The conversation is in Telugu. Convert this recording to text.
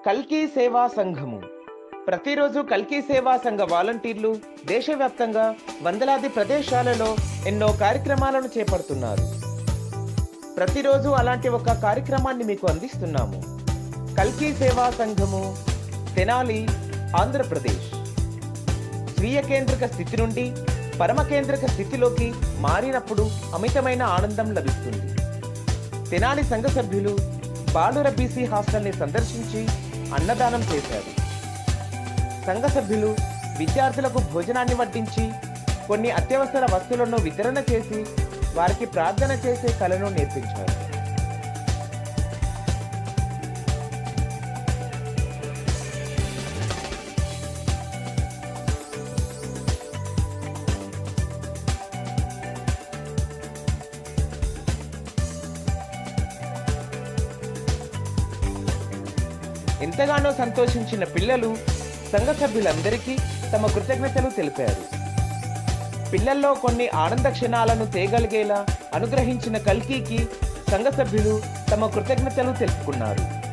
కల్కి సేవా సంఘము ప్రతిరోజు కల్కి సేవా సంఘ వాలంటీర్లు దేశవ్యాప్తంగా వందలాది ప్రదేశాలలో ఎన్నో కార్యక్రమాలను చేపడుతున్నారు ప్రతిరోజు అలాంటి ఒక కార్యక్రమాన్ని మీకు అందిస్తున్నాము కల్కి సేవా సంఘము తెనాలి ఆంధ్రప్రదేశ్ స్వీయ కేంద్రక స్థితి నుండి పరమ కేంద్రక స్థితిలోకి మారినప్పుడు అమితమైన ఆనందం లభిస్తుంది తెనాలి సంఘ సభ్యులు బాలుర బీసీ హాస్టల్ని సందర్శించి అన్నదానం చేశారు సంఘ సభ్యులు విద్యార్థులకు భోజనాన్ని వడ్డించి కొన్ని అత్యవసర వస్తువులను వితరణ చేసి వారికి ప్రార్థన చేసే కళను నేర్పించారు ఎంతగానో సంతోషించిన పిల్లలు సంఘ సభ్యులందరికీ తమ కృతజ్ఞతలు తెలిపారు పిల్లల్లో కొన్ని ఆనంద క్షణాలను తేగలిగేలా అనుగ్రహించిన కల్కీకి సంఘ సభ్యులు తమ కృతజ్ఞతలు తెలుపుకున్నారు